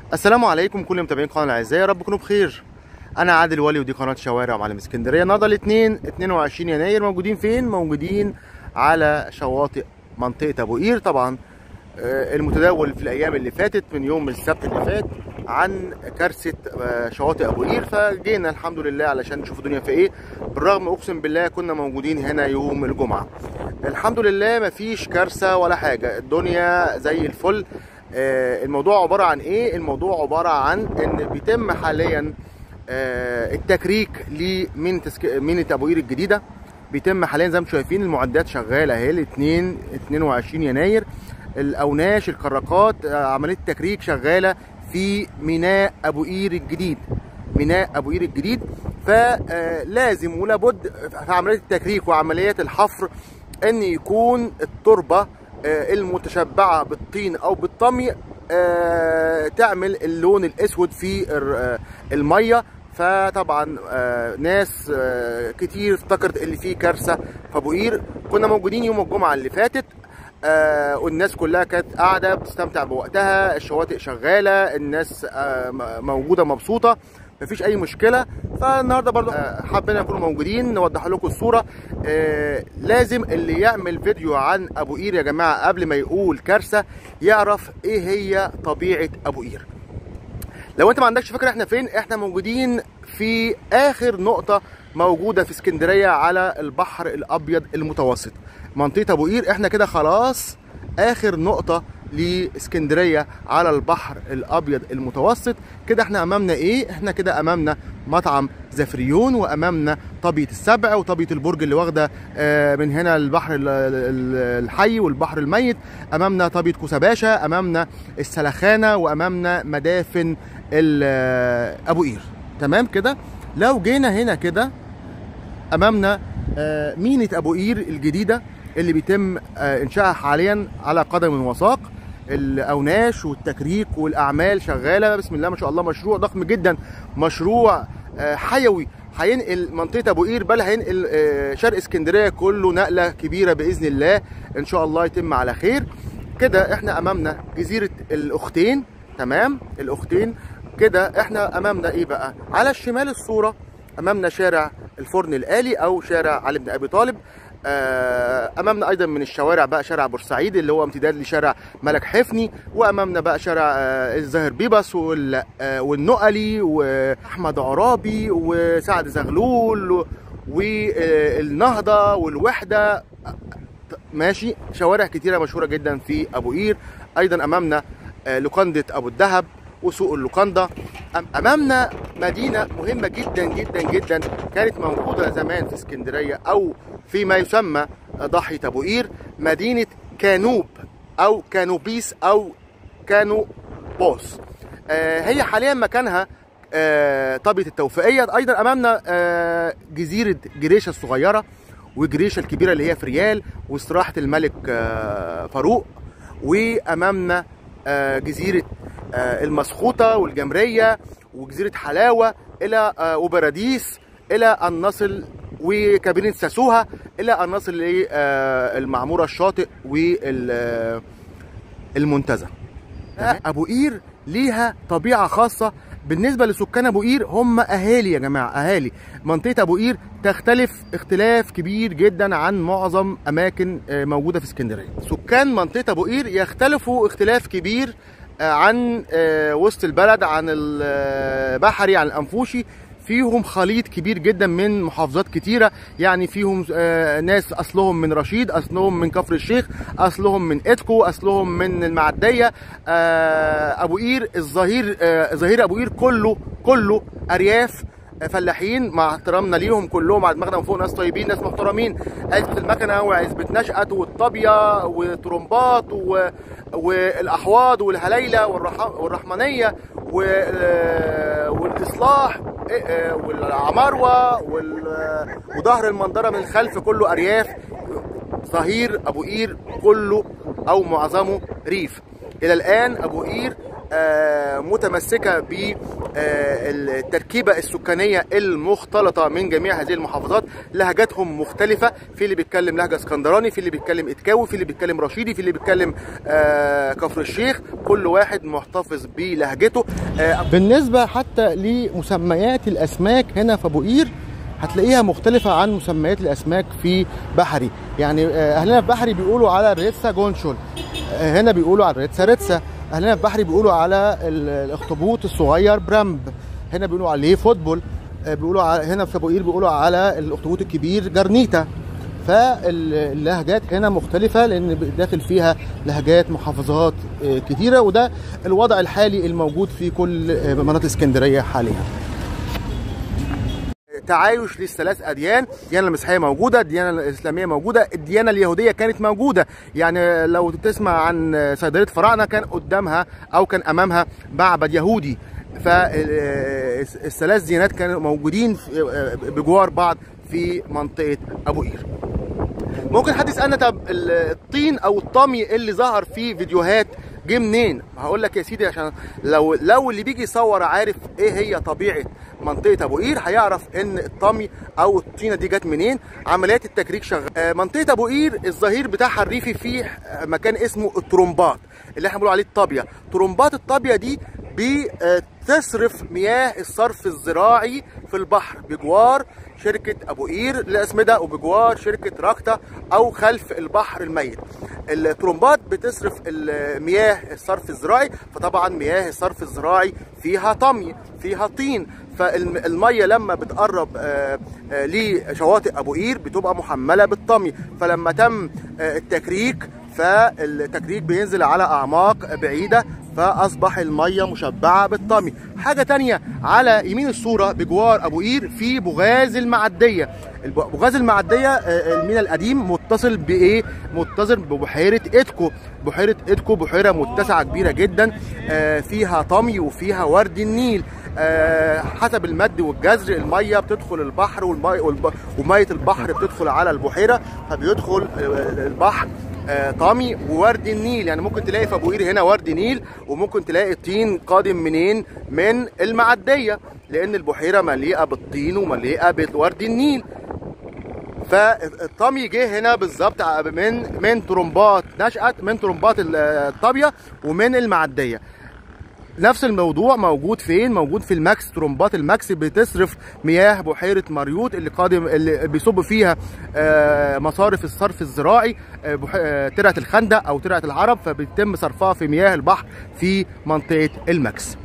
السلام عليكم كل متابعين قناه الاعزاء يا رب تكونوا بخير انا عادل ولي ودي قناه شوارع معلم اسكندريه النهارده الاثنين 22 يناير موجودين فين موجودين على شواطئ منطقه ابو قير طبعا آه، المتداول في الايام اللي فاتت من يوم السبت اللي فات عن كارثه آه، شواطئ ابو قير فجينا الحمد لله علشان نشوف الدنيا في ايه بالرغم اقسم بالله كنا موجودين هنا يوم الجمعه الحمد لله مفيش كارثه ولا حاجه الدنيا زي الفل آه، الموضوع عباره عن ايه الموضوع عباره عن ان بيتم حاليا آه، التكريك لمينة تسك... مينة ابو قير الجديده بيتم حاليا زي ما انتم شايفين المعدات شغاله اهي الاثنين 22 يناير الاوناش الكراكات آه، عمليه التكريك شغاله في ميناء ابو قير الجديد ميناء ابو قير الجديد فلازم ولابد في عمليه التكريك وعمليات الحفر ان يكون التربه آه، المتشبعه بالطين او بالطمي آه، تعمل اللون الاسود في الر- آه، الميه فطبعا آه، ناس آه، كتير افتكرت ان في كارثه في ابو قير كنا موجودين يوم الجمعه اللي فاتت آه والناس كلها كانت قاعده بتستمتع بوقتها الشواطئ شغاله الناس آه م- موجوده مبسوطه مفيش اي مشكله فالنهارده برضو آه حابين نكونوا موجودين نوضح لكم الصوره آه لازم اللي يعمل فيديو عن ابو قير يا جماعه قبل ما يقول كارثه يعرف ايه هي طبيعه ابو قير لو انت ما عندكش فكره احنا فين احنا موجودين في اخر نقطه موجوده في اسكندريه على البحر الابيض المتوسط منطقه ابو قير احنا كده خلاص اخر نقطه لاسكندريه على البحر الابيض المتوسط كده احنا امامنا ايه احنا كده امامنا مطعم زفريون وامامنا طبية السبع وطبية البرج اللي واخده آه، من هنا البحر ال- ال- الحي والبحر الميت امامنا طبية كوسباشا امامنا السلخانه وامامنا مدافن ال- آه، ابو قير تمام كده لو جينا هنا كده امامنا آه، مينة ابو قير الجديده اللي بيتم آه، انشائها حاليا على قدم وساق الاوناش والتكريك والاعمال شغاله بسم الله ما شاء الله مشروع ضخم جدا مشروع آه، حيوي هينقل منطقه ابو قير بل هينقل آه، شرق اسكندريه كله نقله كبيره باذن الله ان شاء الله يتم على خير كده احنا امامنا جزيره الاختين تمام الاختين كده احنا امامنا ايه بقى على الشمال الصوره امامنا شارع الفرن الالي او شارع علي بن ابي طالب آه، امامنا ايضا من الشوارع بقى شارع بورسعيد اللي هو امتداد لشارع ملك حفني وامامنا بقى شارع آه، الزاهر بيبس وال- آه، والنقلي واحمد عرابي وسعد زغلول و- والنهضه والوحده ماشي شوارع كتيره مشهوره جدا في ابو قير ايضا امامنا آه، لوكاندا ابو الدهب وسوق اللوكاندا أم- امامنا مدينه مهمه جدا جدا جدا كانت موجوده زمان في اسكندريه او فيما يسمى ضاحيه ابو قير مدينه كانوب او كانوبيس او كانو بوس آه، هي حاليا مكانها آه، طابية التوفيقية أيضا أمامنا آه، جزيرة جريشة الصغيرة وجريشة الكبيرة اللي هي فريال واستراحة الملك آه، فاروق وأمامنا آه، جزيرة آه، المسخوطة والجمرية وجزيرة حلاوة إلى آه، وبراديس إلى أن نصل وكابينة ساسوها إلى أن نصل للمعمورة الشاطئ والمنتزه ابو قير ليها طبيعه خاصه بالنسبه لسكان ابو قير هم اهالي يا جماعه اهالي منطقه ابو قير تختلف اختلاف كبير جدا عن معظم اماكن آه، موجوده في اسكندريه سكان منطقه ابو قير يختلفوا اختلاف كبير آه، عن آه، وسط البلد عن البحري عن الانفوشي فيهم خليط كبير جدا من محافظات كتيرة يعني فيهم آه، ناس أصلهم من رشيد أصلهم من كفر الشيخ أصلهم من إتكو أصلهم من المعدية آه، أبو قير الظهير آه، ظهير أبو قير كله كله أرياف فلاحين مع احترامنا ليهم كلهم على دماغنا من فوق ناس طيبين ناس محترمين عزبة المكنة وعزبة نشأت والطابية وطرمبات و... والأحواض والهليلة والرح... والرحمنية وال... والإصلاح إيه، والعماروة وال... وظهر المنظرة من الخلف كله أرياف ظهير أبو قير كله أو معظمه ريف إلى الآن أبو قير آه، متمسكه بالتركيبه السكانيه المختلطه من جميع هذه المحافظات لهجاتهم مختلفه في اللي بيتكلم لهجه اسكندراني في اللي بيتكلم اتكاوي في اللي بيتكلم رشيدي في اللي بيتكلم آه، كفر الشيخ كل واحد محتفظ بلهجته آه، بالنسبه حتى لمسميات الاسماك هنا في ابو قير هتلاقيها مختلفة عن مسميات الأسماك في بحري يعني آه، أهلنا في بحري بيقولوا على الريتسا جونشول آه، هنا بيقولوا على الريتسا ريتسا أهلنا في بحري بيقولوا على ال- الأخطبوط الصغير برامب هنا بيقولوا عليه فوتبول آه، بيقولوا على هنا في أبو قير بيقولوا على الأخطبوط الكبير جرنيتا فاللهجات هنا مختلفة لأن داخل فيها لهجات محافظات آه، كتيرة وده الوضع الحالي الموجود في كل آه، مناطق اسكندرية حاليا تعايش للثلاث اديان الديانه المسيحيه موجوده الديانه الاسلاميه موجوده الديانه اليهوديه كانت موجوده يعني لو تسمع عن صيدليه فراعنه كان قدامها او كان امامها معبد يهودي فالثلاث ديانات كانوا موجودين في- بجوار بعض في منطقه ابو قير ممكن حد يسالنا طب ال- الطين او الطمي اللي ظهر في فيديوهات جه منين؟ هقول لك يا سيدي عشان لو لو اللي بيجي يصور عارف ايه هي طبيعه منطقه ابو قير هيعرف ان الطمي او الطينه دي جت منين؟ عمليات التكريك شغاله. آه، منطقه ابو قير الظهير بتاعها الريفي فيه مكان اسمه الترومبات اللي احنا بنقول عليه الطابيه. ترومبات الطابيه دي بتصرف مياه الصرف الزراعي في البحر بجوار شركة أبو قير للأسمدة وبجوار شركة راكتا أو خلف البحر الميت الترومبات بتصرف المياه الصرف الزراعي فطبعا مياه الصرف الزراعي فيها طمي فيها طين فالمية لما بتقرب آه، آه، لشواطئ أبو قير بتبقى محملة بالطمي فلما تم آه، التكريك فالتكريك بينزل على أعماق بعيدة فاصبح الميه مشبعه بالطمي حاجه تانية على يمين الصوره بجوار ابو قير في بغاز المعديه الب- بغاز المعديه آه، الميناء القديم متصل بايه متصل ببحيره اتكو بحيره اتكو بحيره متسعه كبيره جدا آه، فيها طمي وفيها ورد النيل آه، حسب المد والجزر الميه بتدخل البحر والمي والب- وميه البحر بتدخل على البحيره فبيدخل آه، البحر آه، طامي وورد النيل يعني ممكن تلاقي في ابو قير هنا ورد نيل وممكن تلاقي الطين قادم منين من المعديه لان البحيره مليئه بالطين ومليئه بورد النيل فالطمي جه هنا بالظبط من من ترمبات نشأت من ترمبات ال- الطابيه ومن المعديه نفس الموضوع موجود فين؟ موجود في الماكس ترومبات الماكس بتصرف مياه بحيرة مريوط اللي قادم اللي بيصب فيها آه، مصارف الصرف الزراعي آه، بح- آه، ترعة الخندق أو ترعة العرب فبيتم صرفها في مياه البحر في منطقة الماكس.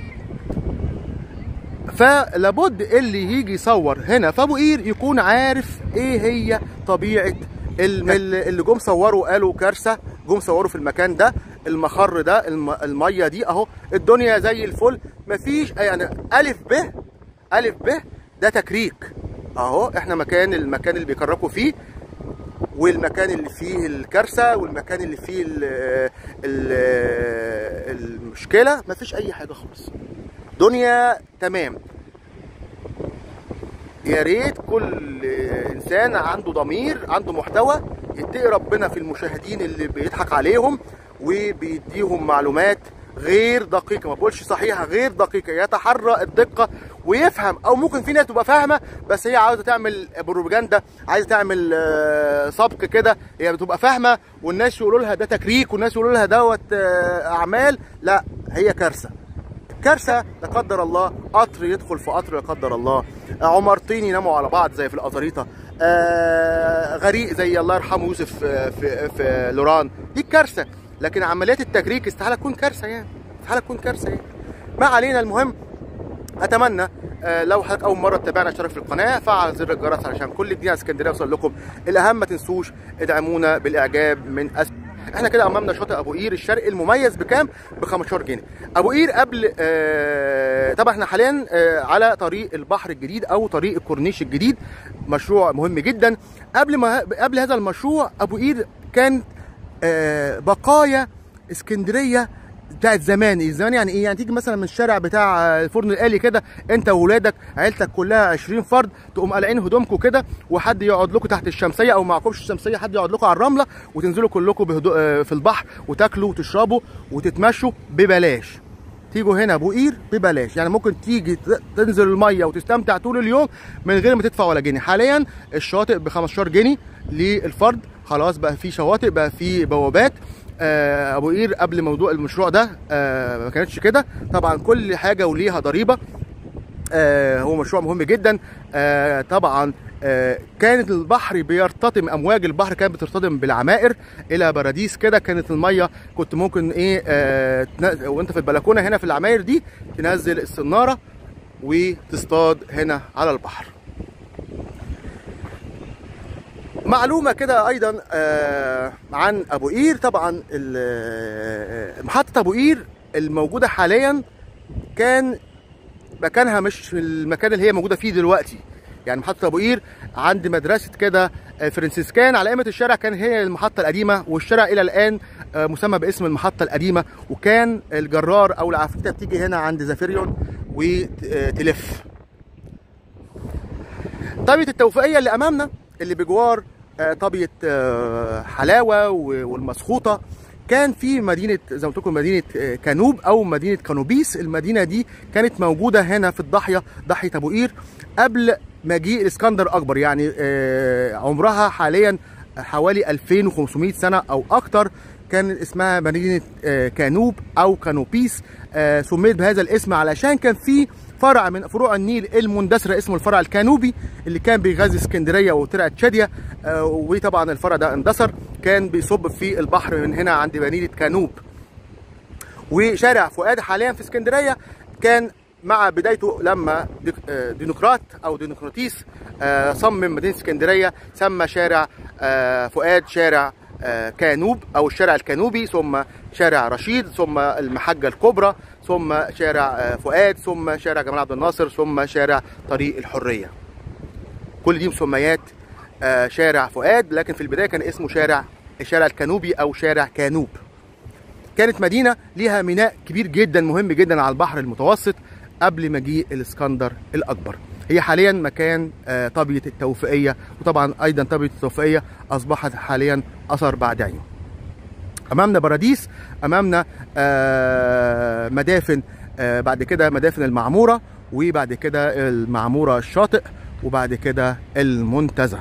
فلابد اللي يجي يصور هنا في ابو قير يكون عارف ايه هي طبيعه الم- اللي جم صوروا قالوا كارثه جم صوروا في المكان ده المخر ده الم- الميه دي اهو الدنيا زي الفل مفيش يعني الف ب الف ب ده تكريك اهو احنا مكان المكان اللي بيكركوا فيه والمكان اللي فيه الكارثه والمكان اللي فيه ال ال المشكله مفيش اي حاجه خالص دنيا تمام يا ريت كل انسان عنده ضمير عنده محتوى يتقي ربنا في المشاهدين اللي بيضحك عليهم وبيديهم معلومات غير دقيقة ما بقولش صحيحة غير دقيقة يتحرى الدقة ويفهم او ممكن في ناس تبقى فاهمة بس هي عاوزة تعمل بروباجندا عايزة تعمل آه، سبق كده هي بتبقى فاهمة والناس يقولوا لها ده تكريك والناس يقولوا لها دوت آه، اعمال لا هي كارثة كارثه لا قدر الله قطر يدخل في قطر لا قدر الله عمارتين يناموا على بعض زي في الازاريطه آه غريق زي الله يرحمه يوسف آه، في في لوران دي كارثه لكن عمليات التكريك استحاله تكون كارثه يعني استحاله تكون كارثه يعني ما علينا المهم اتمنى آه، لو حضرتك اول مره تتابعنا اشترك في القناه فعل زر الجرس علشان كل جديد عن اسكندريه يوصل لكم الاهم ما تنسوش ادعمونا بالاعجاب من أس... احنا كده امامنا شاطئ ابو قير الشرقي المميز بكام ب 15 جنيه ابو قير قبل آه طبعا احنا حاليا آه على طريق البحر الجديد او طريق الكورنيش الجديد مشروع مهم جدا قبل ما قبل هذا المشروع ابو قير كان آه بقايا اسكندريه بتاعت زمان زمان يعني ايه يعني تيجي مثلا من الشارع بتاع الفرن الالي كده انت واولادك عيلتك كلها 20 فرد تقوم قالعين هدومكم كده وحد يقعد لكم تحت الشمسيه او معكمش الشمسيه حد يقعد لكم على الرمله وتنزلوا كلكم بهدوء آه، في البحر وتاكلوا وتشربوا وتتمشوا ببلاش تيجوا هنا ابو قير ببلاش يعني ممكن تيجي ت- تنزل الميه وتستمتع طول اليوم من غير ما تدفع ولا جنيه حاليا الشاطئ ب 15 جنيه للفرد خلاص بقى في شواطئ بقى في بوابات آه، ابو قير قبل موضوع المشروع ده آه، ما كانتش كده طبعا كل حاجه وليها ضريبه آه، هو مشروع مهم جدا آه، طبعا آه، كانت البحر بيرتطم امواج البحر كانت بترتطم بالعمائر الى باراديس كده كانت الميه كنت ممكن ايه آه، تن- وانت في البلكونه هنا في العماير دي تنزل السناره وتصطاد هنا على البحر معلومه كده ايضا آه، عن ابو قير طبعا ال- آه، محطه ابو قير الموجوده حاليا كان مكانها مش في المكان اللي هي موجوده فيه دلوقتي يعني محطه ابو قير عند مدرسه كده آه، فرنسيسكان على قائمه الشارع كان هي المحطه القديمه والشارع الى الان آه، مسمى باسم المحطه القديمه وكان الجرار او العفريته بتيجي هنا عند زافيريون وتلف طابية التوفيقية اللي أمامنا اللي بجوار آه، طابية آه، حلاوة و- والمسخوطة كان في مدينة زي ما قلت لكم مدينة آه، كانوب أو مدينة كانوبيس المدينة دي كانت موجودة هنا في الضاحية ضاحية أبو قير قبل مجيء الإسكندر أكبر يعني آه، عمرها حاليا حوالي 2500 سنة أو أكتر كان اسمها مدينة آه، كانوب أو كانوبيس آه، سميت بهذا الاسم علشان كان في فرع من فروع النيل المندثرة اسمه الفرع الكانوبي اللي كان بيغذي اسكندرية وترعة شادية آه، وطبعا الفرع ده اندثر كان بيصب في البحر من هنا عند مدينة كانوب وشارع فؤاد حاليا في اسكندريه كان مع بدايته لما ديك- آه، ديمقراط او ديمقراطيس آه، صمم مدينه اسكندريه سمى شارع آه، فؤاد شارع آه، كانوب او الشارع الكانوبي ثم شارع رشيد ثم المحجه الكبرى ثم شارع آه، فؤاد ثم شارع جمال عبد الناصر ثم شارع طريق الحريه كل دي مسميات آه، شارع فؤاد لكن في البدايه كان اسمه شارع الشارع الكانوبي او شارع كانوب كانت مدينه ليها ميناء كبير جدا مهم جدا على البحر المتوسط قبل مجيء الاسكندر الاكبر هي حاليا مكان آه، طابيه التوفيقيه وطبعا ايضا طابيه التوفيقيه اصبحت حاليا اثر بعد عينه امامنا باراديس امامنا آه، مدافن آه، بعد كده مدافن المعموره وبعد كده المعموره الشاطئ وبعد كده المنتزه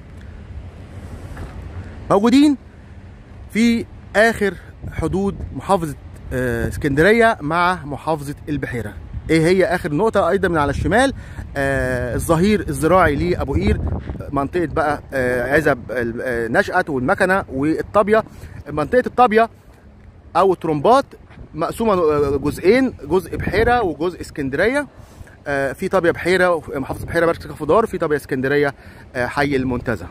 موجودين في اخر حدود محافظه آه، اسكندريه مع محافظه البحيره ايه هي اخر نقطه ايضا من على الشمال آه الظهير الزراعي لابو قير منطقه بقى آه عزب آه، نشأت والمكنه والطابيه منطقه الطابيه او الترمبات مقسومه آه، جزئين جزء بحيره وجزء اسكندريه آه، في طابيه بحيره محافظه بحيره مركز خضار في طابيه اسكندريه آه، حي المنتزه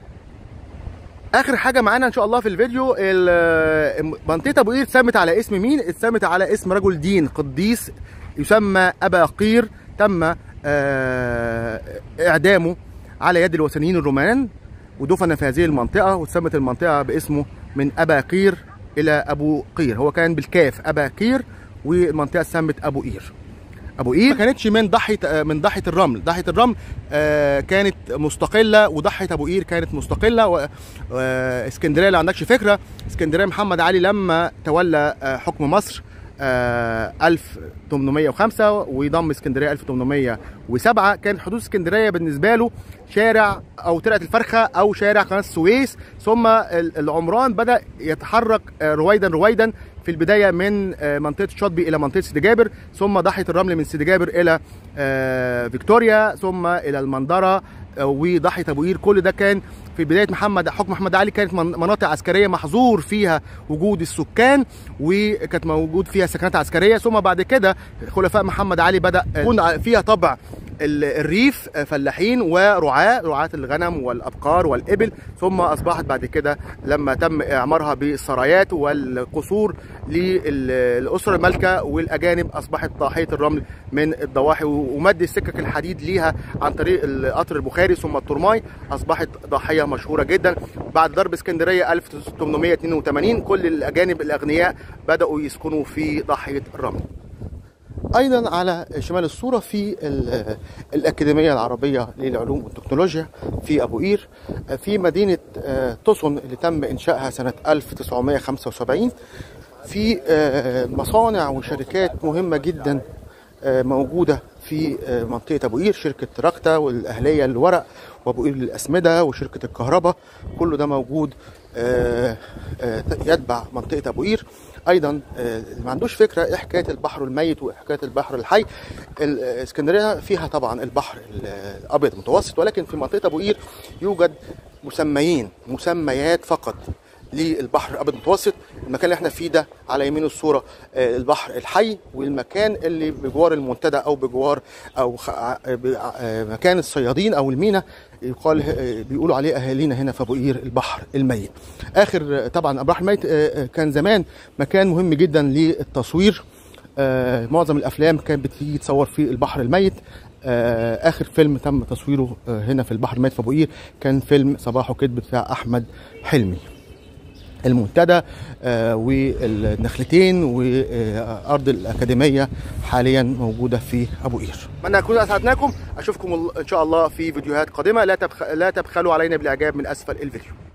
اخر حاجه معانا ان شاء الله في الفيديو ال- منطقه ابو قير اتسمت على اسم مين اتسمت على اسم رجل دين قديس يسمى ابا قير تم آه، اعدامه على يد الوثنيين الرومان ودفن في هذه المنطقه واتسمت المنطقه باسمه من ابا قير الى ابو قير هو كان بالكاف ابا قير والمنطقه اتسمت ابو قير ابو قير ما كانتش من ضاحيه آه، من ضاحيه الرمل ضاحيه الرمل آه، كانت مستقله وضاحيه ابو قير كانت مستقله و- آه، اسكندريه لو عندكش فكره اسكندريه محمد علي لما تولى آه، حكم مصر آه، 1805 وضم اسكندريه 1807 كانت حدود اسكندريه بالنسبه له شارع او ترعه الفرخه او شارع قناه السويس ثم ال- العمران بدا يتحرك آه، رويدا رويدا في البدايه من آه، منطقه الشاطبي الى منطقه سيدي جابر ثم ضاحيه الرمل من سيدي جابر الى آه، فيكتوريا ثم الى المنظره آه، وضاحيه ابو قير كل ده كان في بدايه محمد حكم محمد علي كانت من- مناطق عسكريه محظور فيها وجود السكان وكانت موجود فيها سكنات عسكريه ثم بعد كده خلفاء محمد علي بدا يكون فيها طبع ال- الريف فلاحين ورعاة رعاة الغنم والأبقار والإبل ثم أصبحت بعد كده لما تم إعمارها بالسرايات والقصور للأسرة المالكة والأجانب أصبحت ضاحية الرمل من الضواحي ومد السكك الحديد ليها عن طريق القطر البخاري ثم الترماي أصبحت ضاحية مشهورة جدا بعد ضرب اسكندرية 1882 كل الأجانب الأغنياء بدأوا يسكنوا في ضاحية الرمل ايضا على شمال الصوره في ال- الاكاديميه العربيه للعلوم والتكنولوجيا في ابو قير في مدينه آه، تصن اللي تم انشائها سنه 1975 في آه، مصانع وشركات مهمه جدا آه، موجوده في آه، منطقه ابو قير شركه ركتا والاهليه للورق وابو قير للاسمده وشركه الكهرباء كله ده موجود آه، آه، يتبع منطقه ابو قير ايضا آه، اللي ما عندوش فكره ايه حكايه البحر الميت وحكايه البحر الحي الاسكندريه فيها طبعا البحر الابيض المتوسط ولكن في منطقه ابو قير يوجد مسميين مسميات فقط للبحر الابيض المتوسط المكان اللي احنا فيه ده على يمين الصوره آه، البحر الحي والمكان اللي بجوار المنتدى او بجوار او خ- ع- ب- آه، مكان الصيادين او المينا يقال آه، بيقولوا عليه اهالينا هنا في ابو قير البحر الميت اخر آه، طبعا البحر الميت آه، آه، كان زمان مكان مهم جدا للتصوير آه، معظم الافلام كانت بتيجي تصور في البحر الميت آه، اخر فيلم تم تصويره آه، هنا في البحر الميت في ابو قير كان فيلم صباح وكذب بتاع احمد حلمي المنتدى آه، والنخلتين وارض الاكاديميه حاليا موجوده في ابو قير اتمنى اكون اسعدناكم اشوفكم ان شاء الله في فيديوهات قادمه لا تبخ... لا تبخلوا علينا بالاعجاب من اسفل الفيديو